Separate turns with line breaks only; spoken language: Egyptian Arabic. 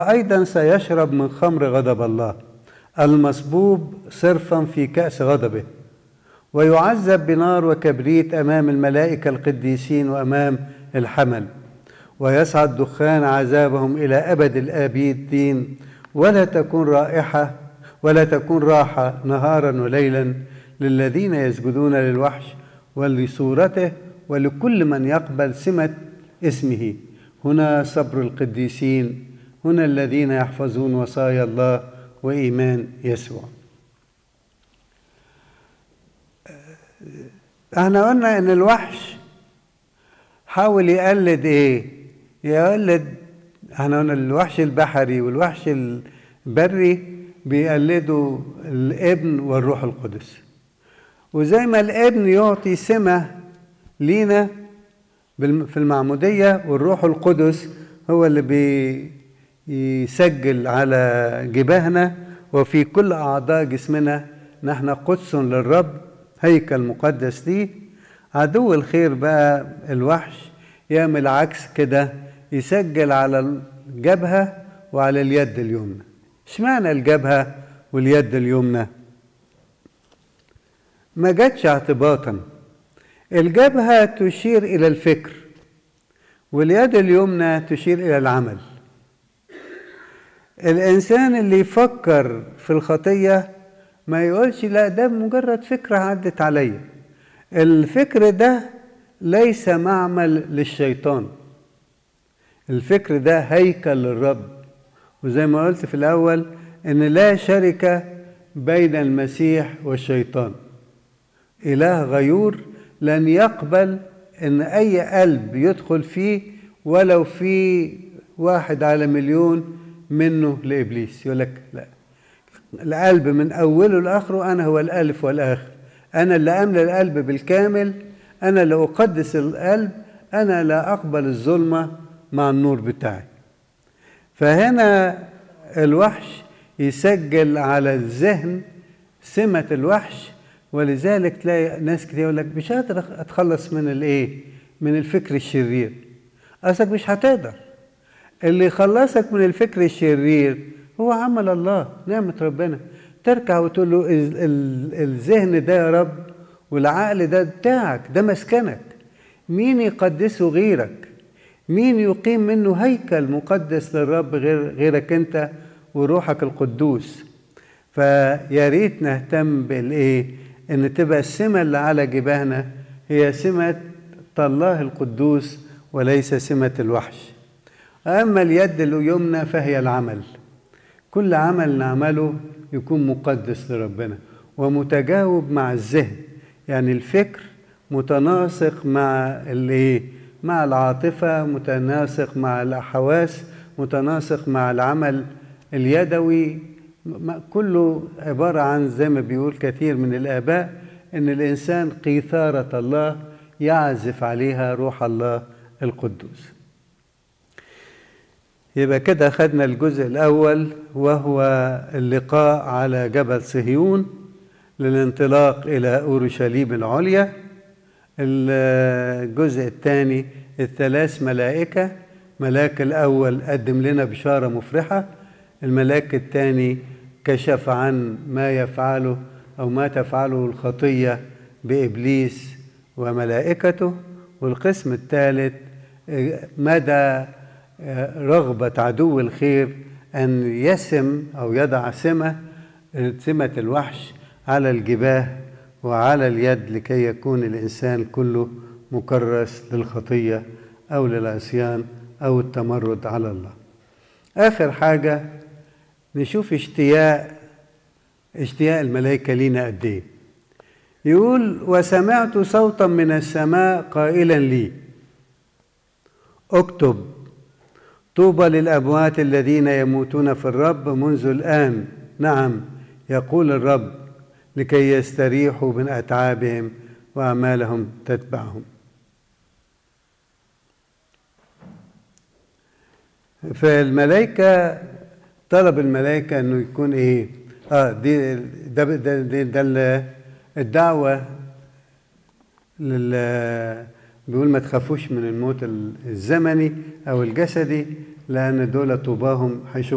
أيضا سيشرب من خمر غضب الله المصبوب صرفا في كأس غضبه ويعذب بنار وكبريت أمام الملائكة القديسين وأمام الحمل ويصعد دخان عذابهم إلى أبد الآبدين ولا تكون رائحة ولا تكون راحة نهارا وليلا للذين يسجدون للوحش ولصورته ولكل من يقبل سمة اسمه هنا صبر القديسين هنا الذين يحفظون وصايا الله وإيمان يسوع احنا قلنا ان الوحش حاول يقلد ايه يقلد احنا قلنا الوحش البحري والوحش البري بيقلدوا الابن والروح القدس وزي ما الابن يعطي سمة لينا في المعمودية والروح القدس هو اللي بيسجل على جباهنا وفي كل أعضاء جسمنا نحن قدس للرب هيكل مقدس ليه عدو الخير بقى الوحش يعمل عكس كده يسجل على الجبهة وعلى اليد اليمنى اشمعنى الجبهة واليد اليمنى ما جاتش اعتباطا الجبهة تشير إلى الفكر واليد اليمنى تشير إلى العمل الإنسان اللي يفكر في الخطية ما يقولش لا ده مجرد فكرة عدت عليا الفكر ده ليس معمل للشيطان الفكر ده هيكل للرب وزي ما قلت في الأول إن لا شركة بين المسيح والشيطان إله غيور لن يقبل إن أي قلب يدخل فيه ولو في واحد على مليون منه لإبليس يقول لك لا القلب من أوله لآخره أنا هو الألف والآخر أنا اللي أملى القلب بالكامل أنا اللي أقدس القلب أنا لا أقبل الظلمة مع النور بتاعي فهنا الوحش يسجل على الذهن سمة الوحش ولذلك تلاقي ناس كتير يقول لك مش قادر اتخلص من الايه؟ من الفكر الشرير. اصلك مش هتقدر. اللي يخلصك من الفكر الشرير هو عمل الله، نعمة ربنا. تركع وتقول له الذهن ده يا رب والعقل ده بتاعك، ده مسكنك. مين يقدسه غيرك؟ مين يقيم منه هيكل مقدس للرب غير غيرك انت وروحك القدوس؟ فيا ريت نهتم بالايه؟ ان تبقى السمة اللي على جباهنا هي سمة الله القدوس وليس سمة الوحش أما اليد اليمنى فهي العمل كل عمل نعمله يكون مقدس لربنا ومتجاوب مع الذهن يعني الفكر متناسق مع الايه مع العاطفة متناسق مع الحواس متناسق مع العمل اليدوي كله عبارة عن زي ما بيقول كثير من الآباء إن الإنسان قيثارة الله يعزف عليها روح الله القدوس يبقى كده خدنا الجزء الأول وهو اللقاء على جبل صهيون للانطلاق إلى أورشليم العليا الجزء الثاني الثلاث ملائكة ملاك الأول قدم لنا بشارة مفرحة الملاك الثاني كشف عن ما يفعله او ما تفعله الخطيه بابليس وملائكته والقسم الثالث مدى رغبه عدو الخير ان يسم او يضع سمه سمه الوحش على الجباه وعلى اليد لكي يكون الانسان كله مكرس للخطيه او للعصيان او التمرد على الله اخر حاجه نشوف اشتياق اشتياق الملائكة لينا قد ايه يقول وسمعت صوتا من السماء قائلا لي اكتب طوبى للأموات الذين يموتون في الرب منذ الآن نعم يقول الرب لكي يستريحوا من أتعابهم وأعمالهم تتبعهم فالملائكة طلب الملائكة انه يكون ايه اه دي ده ده, ده, ده الدعوة لل بيقول ما تخافوش من الموت الزمني او الجسدي لان دول طوباهم هيشوفوا